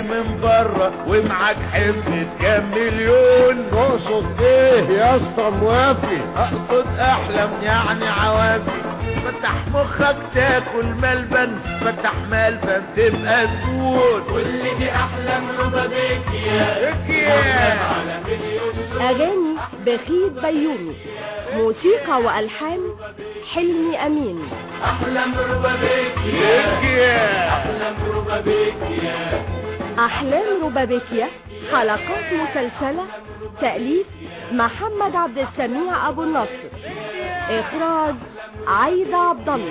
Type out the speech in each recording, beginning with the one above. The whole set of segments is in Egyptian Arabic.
من بره ومعاك حفظ كام مليون تقصد ايه يا اسطى موافي اقصد احلم يعني عوافي فتح مخك تاكل ملبن فتح ملبن تبقى زبون كل دي احلام ربابيكيا على أغاني بخيت بيومي موسيقى وألحان حلمي أمين احلام ربابيكيا احلام ربابيكيا أحلام ربابيكيا حلقات مسلسلة تأليف محمد عبد السميع أبو النصر إخراج عايدة عبد الله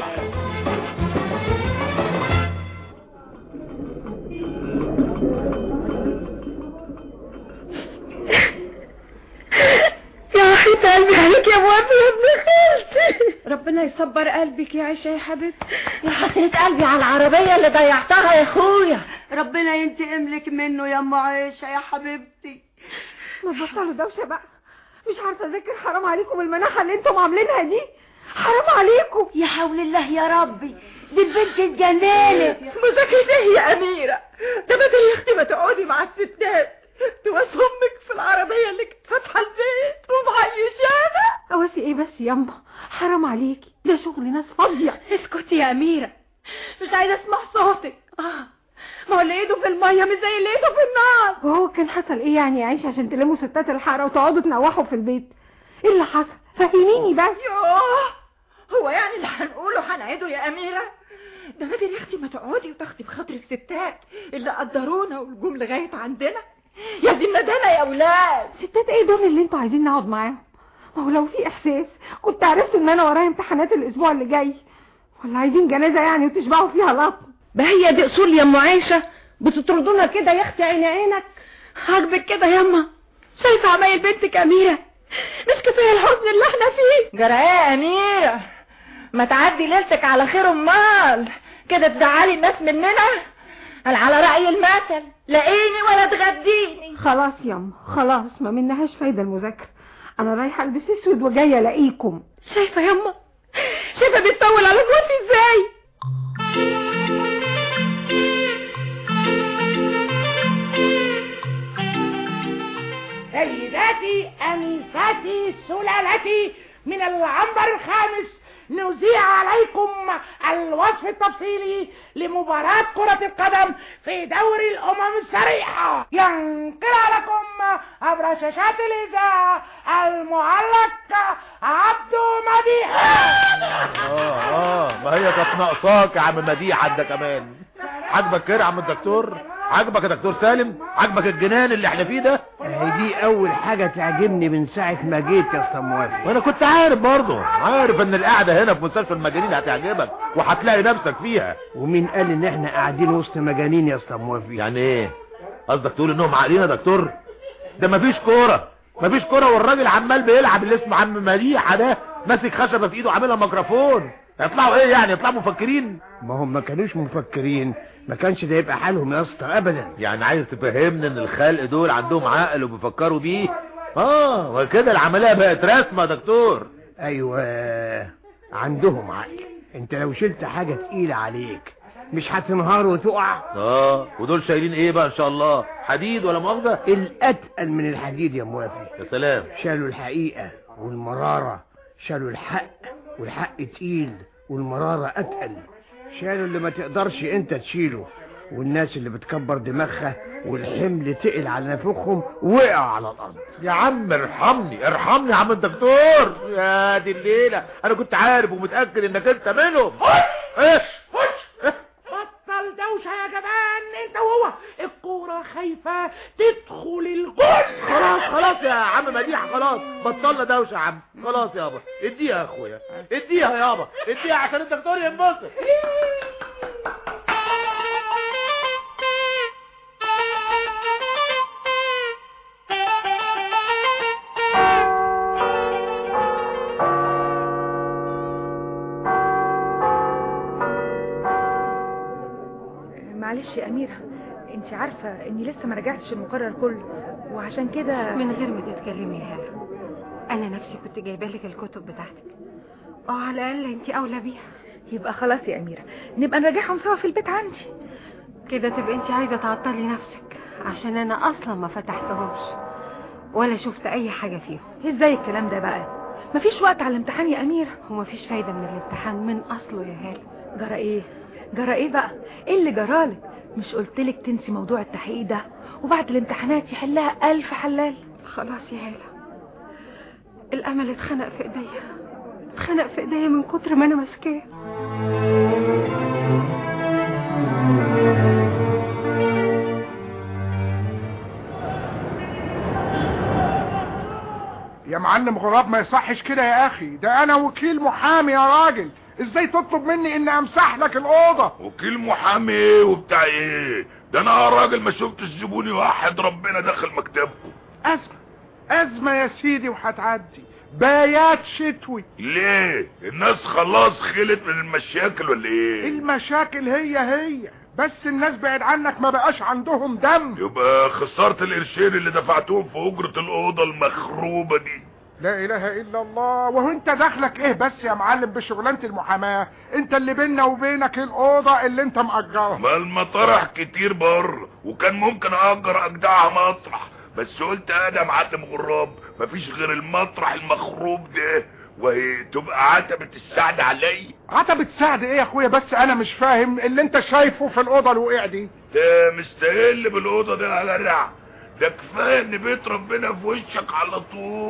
يا حيت قلبي عليك يا موافي يا ابن خالتي ربنا يصبر قلبك يا عيشة يا حبيبتي يا حسرة قلبي على العربية اللي ضيعتها يا اخويا ربنا ينتقم لك منه يا ام عيشة يا حبيبتي ما تبطلوا دوشه بقى مش عارفه اذاكر حرام عليكم المناحه اللي انتم عاملينها دي حرام عليكم يا حول الله يا ربي دي البنت اتجننت مذاكرة ايه يا اميرة ده بدل يا اختي ما تقعدي مع الستات تواسي امك في العربية اللي كانت فاتحة البيت ومعيشانا اواسي ايه بس ياما حرام عليكي ده شغل ناس فاضيه اسكتي يا اميرة مش عايزة اسمع صوتك اه ما هو اللي ايده في المية مش زي اللي ايده في النار وهو كان حصل ايه يعني يا عيشه عشان تلموا ستات الحاره وتقعدوا تنوحوا في البيت ايه اللي حصل فهميني بس يوه هو يعني اللي هنقوله هنعيده يا أميرة ده بدل يا أختي ما تقعدي وتاخدي بخاطر الستات اللي قدرونا والجم لغاية عندنا يا دي الندالة يا أولاد ستات ايه دول اللي انتوا عايزين نقعد معاهم ما هو لو في احساس كنت عرفت ان انا ورايا امتحانات الاسبوع اللي جاي ولا عايزين جنازه يعني وتشبعوا فيها لطم ده هي دي أصول يا أم عايشة بتطردونا كده يا أختي عيني عينك عاجبك كده ياما شايفة عمايل بنتك أميرة مش كفاية الحزن اللي احنا فيه جرى ايه يا اميرة ما تعدي ليلتك على خير امال كده تزعلي الناس مننا قال على رأي المثل لاقيني ولا تغديني خلاص ياما خلاص ما منهاش فايده المذاكره انا رايحه البس اسود وجايه الاقيكم شايفة ياما شايفة بتطول على موتي ازاي سيداتي أنساتي سلالتي من العنبر الخامس نذيع عليكم الوصف التفصيلي لمباراة كرة القدم في دوري الأمم السريعة ينقل لكم عبر شاشات الإذاعة المعلق عبد مديح اه اه ما هي كانت ناقصاك يا عم مديح عندك كمان عاجبك كده يا عم الدكتور عاجبك يا دكتور سالم عاجبك الجنان اللي احنا فيه ده هي دي اول حاجة تعجبني من ساعة ما جيت يا اسطى موافي وانا كنت عارف برضه عارف ان القعده هنا في مستشفى المجانين هتعجبك وهتلاقي نفسك فيها ومين قال ان احنا قاعدين وسط مجانين يا اسطى موافي يعني ايه قصدك تقول انهم عاقلين يا دكتور ده مفيش كوره مفيش كوره والراجل عمال بيلعب اللي اسمه عم مديحه ده ماسك خشبه في ايده عاملها ميكروفون يطلعوا ايه يعني يطلعوا مفكرين ما هم ما كانوش مفكرين ما كانش ده يبقى حالهم يا اسطى ابدا يعني عايز تفهمني ان الخلق دول عندهم عقل وبيفكروا بيه اه وكده العمليه بقت رسمه يا دكتور ايوه عندهم عقل انت لو شلت حاجة تقيلة عليك مش هتنهار وتقع اه ودول شايلين ايه بقى ان شاء الله حديد ولا مؤاخذه الاتقل من الحديد يا موافي يا سلام شالوا الحقيقة والمرارة شالوا الحق والحق تقيل والمرارة اتقل شالوا اللي ما تقدرش انت تشيله والناس اللي بتكبر دماغها والحمل تقل على نفوخهم وقع على الارض يا عم ارحمني ارحمني يا عم الدكتور يا دي الليله انا كنت عارف ومتاكد انك انت منهم ايش بطل دوشة يا جبان انت وهو الكورة خايفة تدخل الجول خلاص خلاص يا عم مديحه خلاص بطلنا دوشه يا عم خلاص يابا اديها يا اخويا اديها يابا اديها عشان الدكتور ينبسط معلش يا أميرة انت عارفة اني لسه ما رجعتش المقرر كله وعشان كده من غير ما تتكلمي يا هلا انا نفسي كنت جايبه لك الكتب بتاعتك اه على الاقل انت اولى بيها يبقى خلاص يا أميرة نبقى نراجعهم سوا في البيت عندي كده تبقى انت عايزه تعطلي نفسك عشان انا اصلا ما فتحتهمش ولا شفت اي حاجة فيهم ازاي الكلام ده بقى مفيش وقت على الامتحان يا اميره ومفيش فايدة من الامتحان من اصله يا هالة جرى ايه جرى ايه بقى ايه اللي جرالك مش قلتلك تنسي موضوع التحقيق ده وبعد الامتحانات يحلها الف حلال خلاص يا هالة الامل اتخنق في ايديا اتخنق في ايديا من كتر ما انا ماسكاه يا معلم غراب ما يصحش كده يا اخي ده انا وكيل محامي يا راجل ازاي تطلب مني اني امسح لك الاوضه وكيل محامي ايه وبتاع ايه ده انا يا راجل ما شفتش زبوني واحد ربنا دخل مكتبكم ازمه ازمه يا سيدي وهتعدي بيات شتوي ليه الناس خلاص خلت من المشاكل ولا ايه المشاكل هي هي بس الناس بعد عنك ما بقاش عندهم دم يبقى خسرت القرشين اللي دفعتوهم في اجرة الاوضة المخروبة دي لا اله الا الله وهو انت دخلك ايه بس يا معلم بشغلانه المحاماه انت اللي بيننا وبينك الاوضه اللي انت مأجرها ما المطارح كتير بره وكان ممكن اجر اجدعها مطرح بس قلت انا معلم غراب مفيش غير المطرح المخروب ده وهي تبقى عتبة السعد عليا عتبة سعد ايه يا اخويا بس انا مش فاهم اللي انت شايفه في الاوضه الوقع دي ده مستقل بالاوضه ده يا جدع ده كفايه ان بيت ربنا في وشك على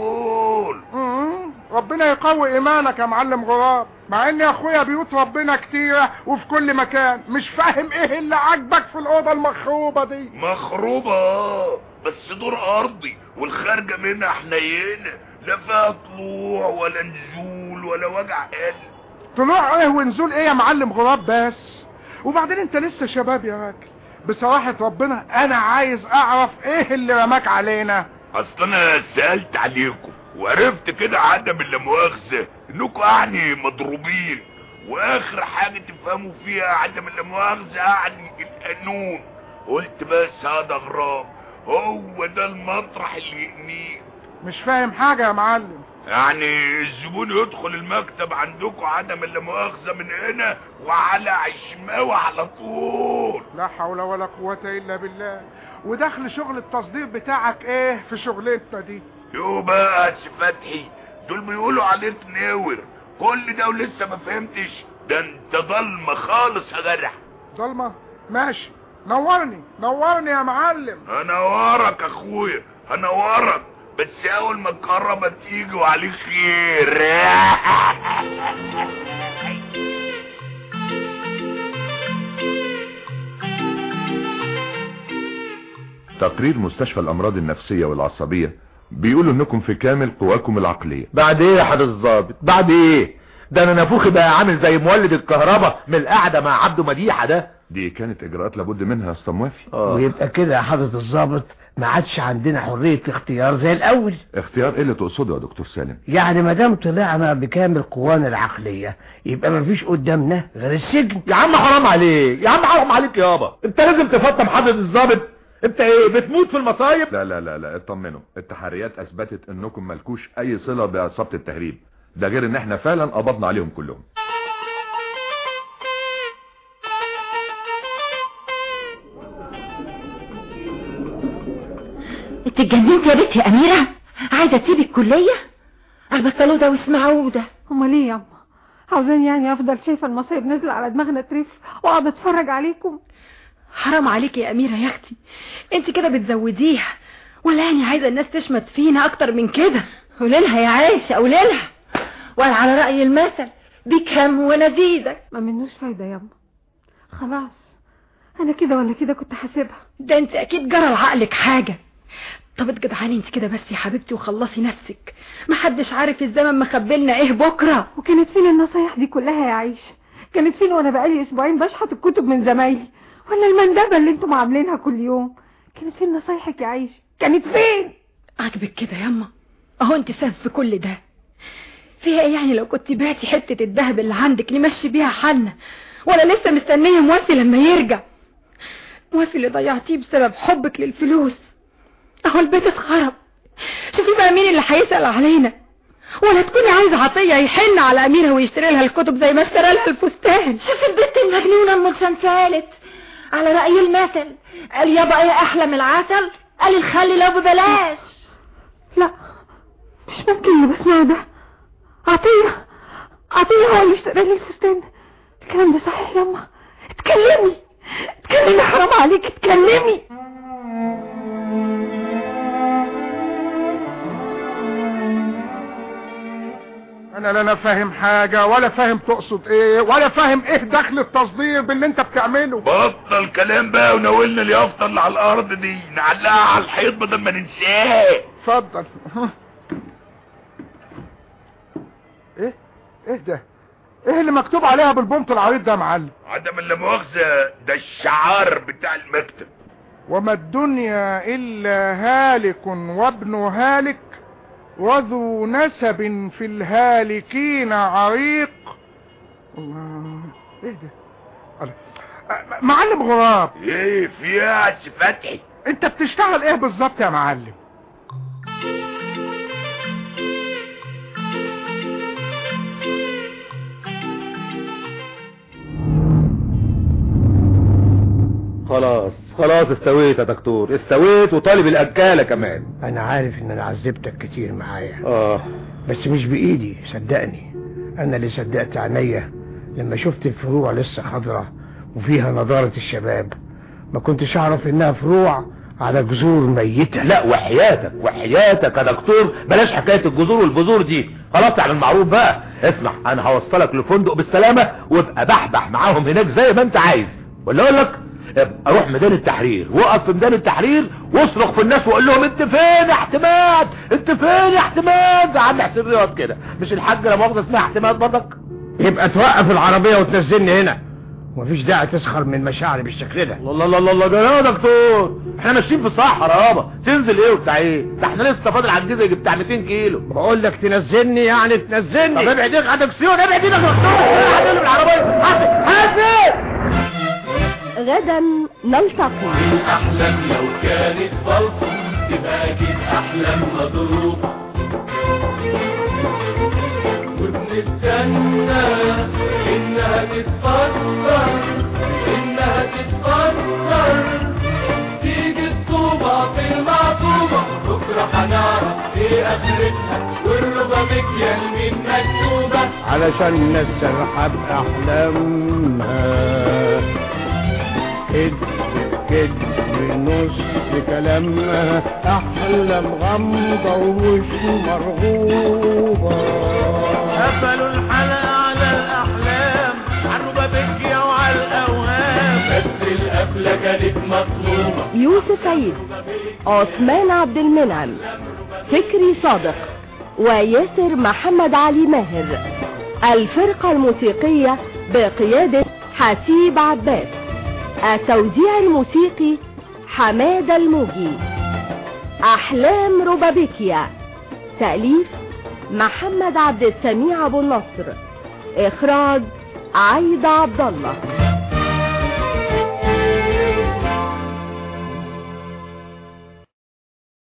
طول مم. ربنا يقوي ايمانك يا معلم غراب مع ان يا اخويا بيوت ربنا كتيرة وفي كل مكان مش فاهم ايه اللي عاجبك في الاوضه المخروبه دي مخروبه اه بس دور ارضي والخارجه منها حنينه لا فيها طلوع ولا نزول ولا وجع قلب طلوع ايه ونزول ايه يا معلم غراب بس وبعدين انت لسه شباب يا راجل بصراحة ربنا انا عايز اعرف ايه اللي رماك علينا اصل انا سألت عليكم وعرفت كده عدم اللامؤاخذة انكم يعني مضروبين واخر حاجة تفهموا فيها عدم اللامؤاخذة يعني القانون قلت بس هذا غراب هو ده المطرح اللي يقنيه مش فاهم حاجة يا معلم يعني الزبون يدخل المكتب عندكم عدم اللامؤاخذة من هنا وعلى عشماوي على طول لا حول ولا قوة الا بالله ودخل شغل التصدير بتاعك ايه في شغلتنا دي يو بقى يا فتحي دول بيقولوا عليك ناور كل ده ولسه ما فهمتش ده انت ضلمه خالص يا جدع ضلمة ماشي نورني نورني يا معلم هنورك اخويا هنورك بس اول ما الكهرباء تيجي وعليه خير تقرير مستشفى الامراض النفسية والعصبية بيقولوا انكم في كامل قواكم العقلية بعد ايه يا حضرة الظابط بعد ايه ده انا نافوخي بقى عامل زي مولد الكهرباء من القعدة مع عبده مديحة ده دي كانت اجراءات لابد منها يا اسطى موافي ويبقى كده يا حضرة الضابط ما عادش عندنا حرية اختيار زي الاول اختيار ايه اللي تقصده يا دكتور سالم يعني ما دام طلعنا بكامل قوانا العقلية يبقى ما فيش قدامنا غير السجن يا عم حرام عليك يا عم حرام عليك يابا انت لازم تفطم حضرة الظابط انت ايه بتموت في المصايب لا لا لا لا اطمنوا التحريات اثبتت انكم ملكوش اي صلة بعصابة التهريب ده غير ان احنا فعلا قبضنا عليهم كلهم انت اتجننت يا بنت يا اميره عايزه تسيبي الكليه البطلوا ده واسمعوا ده امال ايه ياما عاوزين يعني افضل شايفه المصايب نازله على دماغنا ترف واقعد اتفرج عليكم حرام عليك يا اميره يا اختي انت كده بتزوديها ولا يعني عايزه الناس تشمت فينا اكتر من كده قولي لها يا عايشه قولي لها ولا على راي المثل بكم ونزيدك ما منوش فايده ياما خلاص انا كده ولا كده كنت حاسبها ده انت اكيد جرى لعقلك حاجه طب اتجدعاني انت كده بس يا حبيبتي وخلصي نفسك محدش عارف الزمن مخبلنا ايه بكره وكانت فين النصايح دي كلها يا عيشه كانت فين وانا بقالي اسبوعين بشحت الكتب من زمايلي ولا المندبه اللي انتم عاملينها كل يوم كانت فين نصايحك يا عيشه كانت فين عاجبك كده ياما اهو انت سبب في كل ده فيها ايه يعني لو كنت بعتي حته الذهب اللي عندك نمشي بيها حالنا ولا لسه مستنيه موافي لما يرجع موافي اللي ضيعتيه بسبب حبك للفلوس اهو البيت اتخرب شوفي بقى مين اللي هيسأل علينا ولا تكوني عايزة عطية يحن على أميرة ويشتري لها الكتب زي ما اشترى لها الفستان شوفي البنت المجنونة ام لسان ثالث على رأي المثل قال يابا ايه احلى من العسل قال الخلي لو ببلاش لا مش ممكن اللي بسمعه ده عطية عطية هو اللي اشترى لي الفستان الكلام ده صحيح ياما اتكلمي اتكلمي حرام عليك اتكلمي انا لا انا فاهم حاجة ولا فاهم تقصد ايه ولا فاهم ايه دخل التصدير باللي انت بتعمله بطل كلام بقى وناولنا اليافطة اللي على الارض دي نعلقها على الحيط بدل ما ننساه اتفضل ايه ايه ده ايه اللي مكتوب عليها بالبنط العريض ده يا معلم عدم اللامؤاخذة ده الشعار بتاع المكتب وما الدنيا الا هالك وابن هالك وذو نسب في الهالكين عريق الله ايه ده الله. أ- معلم غراب ايه فيها يا فتحي انت بتشتغل ايه بالظبط يا معلم خلاص خلاص استويت يا دكتور استويت وطالب الاكالة كمان انا عارف ان انا عذبتك كتير معايا اه بس مش بايدي صدقني انا اللي صدقت عينيا لما شفت الفروع لسه خضرة وفيها نضارة الشباب ما كنتش اعرف انها فروع على جذور ميتة لا وحياتك وحياتك يا دكتور بلاش حكاية الجذور والبذور دي خلاص يعني المعروف بقى اسمع انا هوصلك لفندق بالسلامة وابقى بحبح معاهم هناك زي ما انت عايز ولا اقول لك ابقى اروح ميدان التحرير وقف في ميدان التحرير واصرخ في الناس وقول لهم انت فين يا احتماد انت فين يا احتماد يا عم حسين رياض كده مش الحاج لا مؤاخذه اسمها احتماد برضك يبقى توقف العربية وتنزلني هنا ومفيش داعي تسخر من مشاعري بالشكل ده الله الله الله الله ده يا دكتور احنا ماشيين في صحراء يابا تنزل ايه وبتاع ايه ده احنا لسه فاضل على الجيزه يجي بتاع 200 كيلو بقول لك تنزلني يعني طب تنزلني ابعد ايدك عن دكسيون ابعد ايدك يا دكتور هنقلب العربيه حاسب حاسب غدا نلتقي أحلام لو كانت فالصة تبقى أكيد أحلام مضروبة وبنستنى إنها تتفكر إنها تتفكر تيجي الطوبة في المعطوبة بكرة هنعرف إيه آخرتها والربا مكيال من مكتوبة علشان نسرحب احلامها كدب كدب نص كلامها احلام غامضة ومش مرغوبة قفلوا الحلقة على الأحلام عالربا بكية وعلى الأوهام بس القفلة كانت مطلوبة يوسف عيد عثمان عبد المنعم فكري صادق وياسر محمد علي ماهر الفرقة الموسيقية بقيادة حسيب عباس التوزيع الموسيقي حماد الموجي أحلام ربابيكيا تأليف محمد عبد السميع أبو النصر إخراج عايدة عبد الله